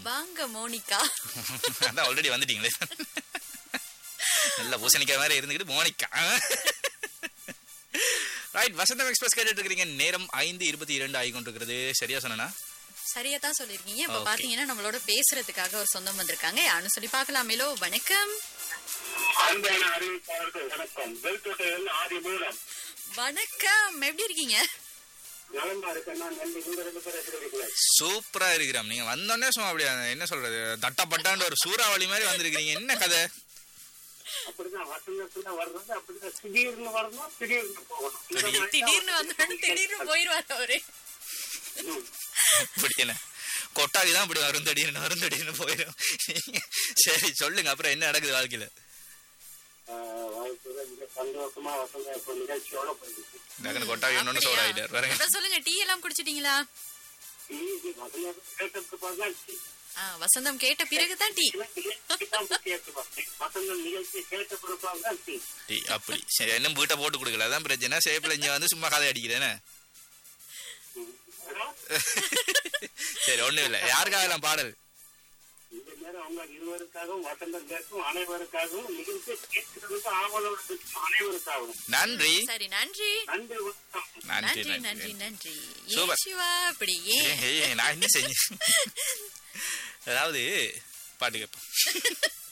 வாங்க மோனிகா அதான் ஆல்ரெடி வந்துட்டீங்களே நல்ல பூசணிக்காய் மாதிரி இருந்துக்கிட்டு மோனிக்கா ரைட் வசந்தம் எக்ஸ்பிரஸ் கேட்டுட்டு இருக்கிறீங்க நேரம் ஐந்து இருபத்தி இரண்டு ஆகி கொண்டிருக்கிறது சரியா சொன்னா சரியா தான் சொல்லிருக்கீங்க இப்ப Okay. பாத்தீங்கன்னா நம்மளோட பேசுறதுக்காக ஒரு சொந்தம் வந்திருக்காங்க யாருன்னு சொல்லி பார்க்கலாமேலோ வணக்கம் அன்பான அறிவிப்பாளர்கள் வணக்கம் வெல்கோட்டையில் ஆதி மூலம் வணக்கம் எப்படி இருக்கீங்க நலம்பா இருக்கேன் நான் நன்றி இந்த ரெண்டு பேரும் எப்படி இருக்கிறேன் சூப்பரா இருக்கிறோம் நீங்க வந்தோடனே சும்மா அப்படியே என்ன சொல்றது தட்டப்பட்டாண்டு ஒரு சூறாவளி மாதிரி வந்திருக்கிறீங்க என்ன கதை அப்படிதான் வசந்தத்துல வர்றது அப்படிதான் திடீர்னு வரணும் திடீர்னு போகணும் இந்த திடீர்- மாதிரி திடீர்னு வந்தோடனே திடீர்னு போயிருவாரு அவரு ம். இப்படி என்ன கொட்டாவி தான் இப்படி வரும் திடீர்னு வரும் திடீர்னு போயிடும் சரி சொல்லுங்க அப்புறம் என்ன நடக்குது வாழ்க்கையில ஆஹ், வாழ்க்கையில மிக சந்தோஷமா வசந்த இப்ப நிகழ்ச்சியோட போயிருக்கு டக்குனு கொட்டாவி ஒன்னு அப்படியா? சோடாயிட்டார் பாருங்க அப்புறம் சொல்லுங்க டீ எல்லாம் குடிச்சிட்டீங்களா ஈஸி வசந்தம் கேட்டதுக்கு பார்த்தா ஆ, வசந்தம் கேட்ட பிறகுதான் டீ வசந்தம் நிகழ்ச்சி கேட்ட பிறப்பாக தான் டீ டீ, அப்படி சரி என்ன வீட்டை போட்டு கொடுக்கல அதான் பிரச்சனை சேப்பில் இங்க வந்து சும்மா கதை அடிக்கிறேன்னு ம். அதான் சரி ஒண்ணும் இல்ல யாருக்காக எல்லாம் பாடல் இந்த நேரம் அவங்க இருவருக்காகவும் வசந்தம் கேட்கும் அனைவருக்காகவும் நிகழ்ச்சி கேட்கிறதுக்கு ஆவலோடு இருக்கும் அனைவருக்காகவும் நன்றி சரி நன்றி நன்றி வணக்கம் நன்றி நன்றி நன்றி நன்றி நன்றி Super. ஏன் சிவா அப்படி ஏன் ஏய், ஏய், நான் என்ன செஞ்சேன் அதாவது பாட்டு கேட்போம்